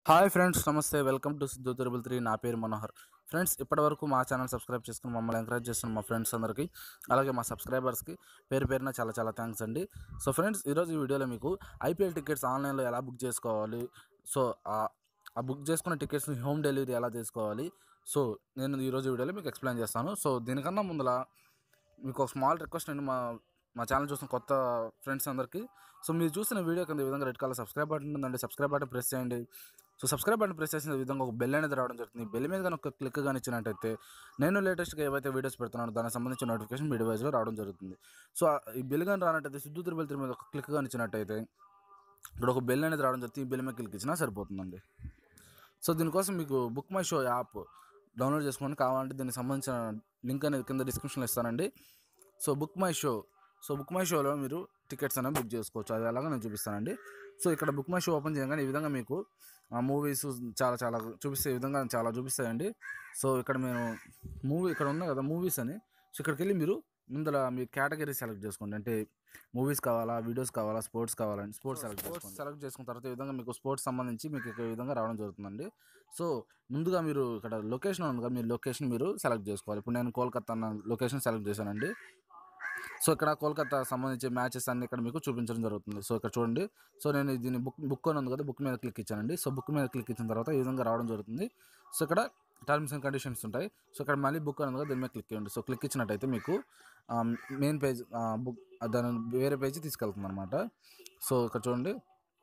hi friends namaste welcome to Siddhu triple three నా పేరు Manohar friends ఇప్పటివరకు మా ఛానల్ సబ్స్క్రైబ్ చేసుకుని మమ్మల్ని ఎంకరేజ్ చేస్తున్న మా ఫ్రెండ్స్ అందరికీ అలాగే మా సబ్స్క్రైబర్స్కి పేరు పేరున చాలా చాలా థ్యాంక్స్ అండి సో ఫ్రెండ్స్ ఈరోజు ఈ వీడియోలో మీకు ఐపీఎల్ టికెట్స్ ఆన్లైన్లో ఎలా బుక్ చేసుకోవాలి సో ఆ- ఆ బుక్ చేసుకున్న టికెట్స్ని హోమ్ డెలివరీ ఎలా చేసుకోవాలి సో నేను ఈరోజు వీడియోలో మీకు ఎక్స్ప్లెయిన్ చేస్తాను సో దీనికన్నా ముందల మీకు ఒక స్మాల్ రిక్వెస్ట్ అండి మా మా ఛానల్ చూసిన కొత్త ఫ్రెండ్స్ అందరికీ సో మీరు చూసిన వీడియో కింద ఈ విధంగా రెడ్ కలర్ సబ్స్క్రైబ్ బటన్ ఉందండి సబ్స్క్రైబ్ బటన్ ప్రెస్ చేయండి సో సబ్స్క్రైబ్ బటన్ ప్రెస్ చేసిన విధంగా ఒక బెల్ అనేది రావడం జరుగుతుంది బెల్ మీద కనుక ఒక క్లిక్ కానీ ఇచ్చినట్టయితే నేను లేటెస్ట్గా ఏవైతే వీడియోస్ పెడుతున్నానో దానికి సంబంధించిన నోటిఫికేషన్ వీడియో వైజ్లో రావడం జరుగుతుంది సో ఆ- ఈ బెల్ కానీ రానట్టయితే సిద్ధు తిరుపతి తిరుమల మీద ఒక క్లిక్ కానీ ఇచ్చినట్టయితే ఇక్కడ ఒక బెల్ అనేది రావడం జరుగుతుంది ఈ బెల్ మీద క్లిక్ ఇచ్చినా సరిపోతుందండి సో దీనికోసం మీకు book my show app download చేసుకొని కావాలంటే దీనికి సంబంధించిన లింక్ అనేది కింద డిస్క్రిప్షన్లో ఇస్తానండి so book my show so book my షోలో మీరు టికెట్స్ అనేవి బుక్ చేసుకోవచ్చు అది ఎలాగో నేను చూపిస్తానండి సో ఇక్కడ బుక్ మై షో ఓపెన్ చేయగానే ఈ విధంగా మీకు మూవీస్ చాలా చాలా చూపిస్తే ఈ విధంగా చాలా చూపిస్తాయండి సో ఇక్కడ మేము మూవీ ఇక్కడ ఉన్నాయి కదా మూవీస్ అని సో ఇక్కడికి వెళ్ళి మీరు ముందర మీ కేటగిరీ సెలెక్ట్ చేసుకోండి అంటే మూవీస్ కావాలా వీడియోస్ కావాలా స్పోర్ట్స్ కావాలండి స్పోర్ట్స్ సెలెక్ట్ స్పోర్ట్స్ సెలెక్ట్ చేసుకున్న తర్వాత ఈ విధంగా మీకు స్పోర్ట్స్ సంబంధించి మీకు ఇక్కడ ఈ విధంగా రావడం జరుగుతుందండి సో ముందుగా మీరు ఇక్కడ లొకేషన్ ఉంది కదా మీరు లొకేషన్ మీరు సెలెక్ట్ చేసుకోవాలి ఇప్పుడు నేను కోల్కతా అన్న లొకేషన్ సెలెక్ట్ చేశానండి సో ఇక్కడ కోల్కతా సంబంధించి మ్యాచెస్ అన్ని ఇక్కడ మీకు చూపించడం జరుగుతుంది సో ఇక్కడ చూడండి సో నేను దీన్ని బుక్ బుక్ అని ఉంది కదా బుక్ మీద క్లిక్ ఇచ్చానండి సో బుక్ మీద క్లిక్ ఇచ్చిన తర్వాత ఈ విధంగా రావడం జరుగుతుంది సో ఇక్కడ టర్మ్స్ అండ్ కండిషన్స్ ఉంటాయి సో ఇక్కడ మళ్ళీ బుక్ అని ఉంది కదా దీని మీద క్లిక్ చేయండి సో క్లిక్ ఇచ్చినట్టయితే మీకు మెయిన్ పేజ్ బుక్ దాని వేరే పేజీ తీసుకెళ్తుంది అనమాట సో ఇక్కడ చూడండి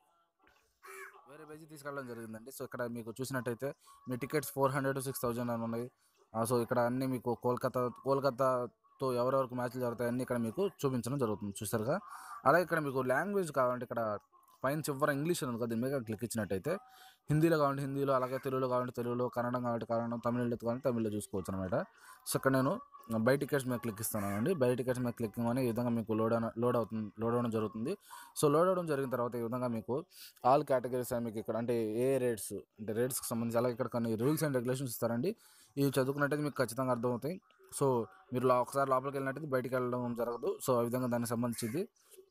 వేరే పేజీ తీసుకెళ్ళడం జరిగిందండి సో ఇక్కడ మీకు చూసినట్టయితే మీ tickets four hundred six thousand అని ఉన్నాయి ఆ, సో ఇక్కడ అన్ని మీకు కోల్కతా కోల్కతాతో ఎవరెవరికి మ్యాచ్లు జరుగుతాయి అన్ని ఇక్కడ మీకు చూపించడం జరుగుతుంది చూసారుగా అలాగే ఇక్కడ మీకు లాంగ్వేజ్ కావాలంటే ఇక్కడ పైన చివర ఇంగ్లీష్ ఉంది కదా దీని మీద క్లిక్ ఇచ్చినట్టయితే హిందీలో కావాలంటే హిందీలో అలాగే తెలుగులో కావాలంటే తెలుగులో కన్నడం కావాలంటే కన్నడం తమిళలో కావాలంటే తమిళ్లో చూసుకోవచ్చు అనమాట సో ఇక్కడ నేను బై టికెట్స్ మీద క్లిక్ ఇస్తానండి బై టికెట్స్ మీద క్లిక్ అని ఈ విధంగా మీకు లోడ్ అన- లోడ్ అవుతుంది లోడ్ అవ్వడం జరుగుతుంది సో లోడ్ అవ్వడం జరిగిన తర్వాత ఈ విధంగా మీకు ఆల్ కేటగిరీస్ అని మీకు ఇక్కడ అంటే ఏ రేట్స్ అంటే రేట్స్కి సంబంధించి అలాగే ఇక్కడ కొన్ని రూల్స్ అండ్ రెగ్యులేషన్స్ ఇస్తారండి ఇవి చదువుకున్నట్టయితే మీకు ఖచ్చితంగా అర్థమవుతాయి సో మీరు లో- ఒకసారి లోపలికి వెళ్ళినట్టయితే బయటికి వెళ్ళడం జరగదు సో ఆ విధంగా దానికి సంబంధించింది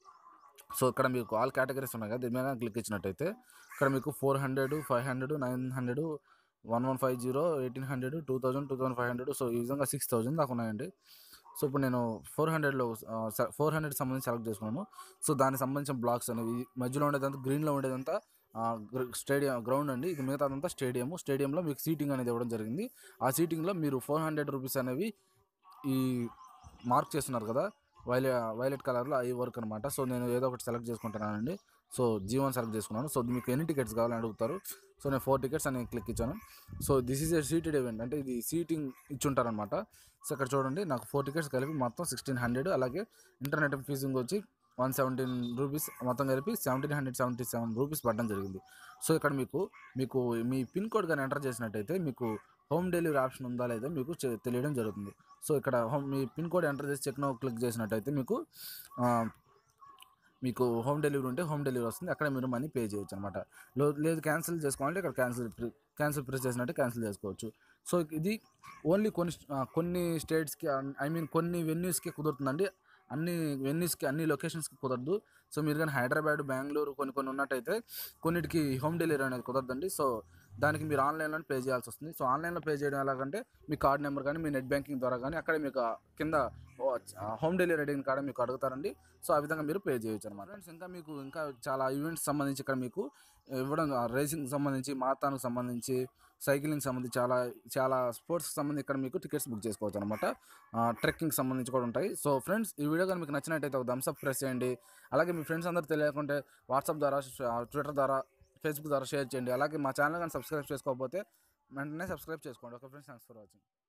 సో ఇక్కడ మీకు ఆల్ కేటగిరీస్ ఉన్నాయి కదా దీని మీద క్లిక్ ఇచ్చినట్టయితే ఇక్కడ మీకు four hundred five hundred nine hundred one one five zero eighteen hundred two thousand two thousand five hundred so ఈ విధంగా సిక్స్ థౌజండ్ దాకా ఉన్నాయండి సో ఇప్పుడు నేను ఫోర్ హండ్రెడ్లో ఫోర్ హండ్రెడ్ సంబంధించి సెలెక్ట్ చేసుకున్నాను సో దానికి సంబంధించిన బ్లాక్స్ అనేవి మధ్యలో ఉండేదంతా గ్రీన్లో ఉండేదంతా స్టేడియం గ్రౌండ్ అండి ఇది మిగతా అంతా స్టేడియం స్టేడియంలో మీకు సీటింగ్ అనేది ఇవ్వడం జరిగింది ఆ సీటింగ్లో మీరు ఫోర్ హండ్రెడ్ రూపీస్ అనేవి ఈ మార్క్ చేస్తున్నారు కదా వైలె వైలెట్ కలర్లో అవి వర్క్ అనమాట సో నేను ఏదో ఒకటి సెలెక్ట్ చేసుకుంటున్నానండి సో జీవన్ సెలెక్ట్ చేసుకున్నాను సో మీకు ఎన్ని టికెట్స్ కావాలని అడుగుతారు సో నేను ఫోర్ టికెట్స్ అని క్లిక్ ఇచ్చాను so this is a seated event అంటే ఇది సీటింగ్ ఇచ్చుంటారనమాట సో ఇక్కడ చూడండి నాకు ఫోర్ టికెట్స్ కలిపి మొత్తం సిక్స్టీన్ హండ్రెడ్ అలాగే ఇంటర్నెట్ ఫీజింగ్ వచ్చి వన్ సెవెంటీన్ రూపీస్ మొత్తం కలిపి seventeen hundred seventy seven rupees పడడం జరిగింది సో ఇక్కడ మీకు మీకు మీ పిన్ కోడ్ కానీ ఎంటర్ చేసినట్టయితే మీకు హోమ్ డెలివరీ ఆప్షన్ ఉందా లేదా మీకు చె- తెలియడం జరుగుతుంది సో ఇక్కడ హోమ్ మీ పిన్ కోడ్ ఎంటర్ చేసి చెక్ నో క్లిక్ చేసినట్టయితే మీకు ఆ, మీకు హోమ్ డెలివరీ ఉంటే హోమ్ డెలివరీ వస్తుంది అక్కడ మీరు మనీ పే చేయొచ్చు అనమాట లేదు క్యాన్సిల్ చేసుకోవాలంటే ఇక్కడ క్యాన్సిల్ క్యాన్సిల్ ప్రెస్ చేసినట్టు క్యాన్సిల్ చేసుకోవచ్చు సో ఇది ఓన్లీ కొన్ని ఆ, కొన్ని స్టేట్స్కి ఐ మీన్ కొన్ని వెన్యూస్కి కుదురుతుందండి అన్ని వెన్యూస్కి అన్ని లొకేషన్స్కి కుదరదు సో మీరు కానీ హైదరాబాద్ బెంగళూరు కొన్ని కొన్ని ఉన్నట్టయితే కొన్నిటికి హోమ్ డెలివరీ అనేది కుదరదండి సో దానికి మీరు ఆన్లైన్లో పే చేయాల్సి వస్తుంది సో ఆన్లైన్లో పే చేయడం ఎలాగంటే మీ కార్డ్ నెంబర్ కానీ మీ నెట్ బ్యాంకింగ్ ద్వారా కానీ అక్కడ మీకు ఆ కింద హోమ్ డెలివరీ రేటింగ్ కాడ మీకు అడుగుతారండి సో ఆ విధంగా మీరు పే చేయొచ్చు అనమాట ఫ్రెండ్స్ ఇంకా మీకు ఇంకా చాలా ఈవెంట్స్ సంబంధించి ఇక్కడ మీకు ఇవ్వడం రేసింగ్ సంబంధించి మాతానికి సంబంధించి సైక్లింగ్ సంబంధించి చాలా చాలా స్పోర్ట్స్కి సంబంధించి ఇక్కడ మీకు టికెట్స్ బుక్ చేసుకోవచ్చు అనమాట ట్రెక్కింగ్ సంబంధించి కూడా ఉంటాయి సో ఫ్రెండ్స్ ఈ వీడియో కానీ మీకు నచ్చినట్టయితే ఒక థమ్స్అప్ ప్రెస్ చేయండి అలాగే మీ ఫ్రెండ్స్ అందరూ తెలియకుంటే వాట్సాప్ ద్వారా ట్విట్టర్ ద్వారా ఫేస్బుక్ ద్వారా షేర్ చేయండి అలాగే మా ఛానల్ కానీ సబ్స్క్రైబ్ చేసుకోకపోతే వెంటనే సబ్స్క్రైబ్ చేసుకోండి okay friends thanks for watching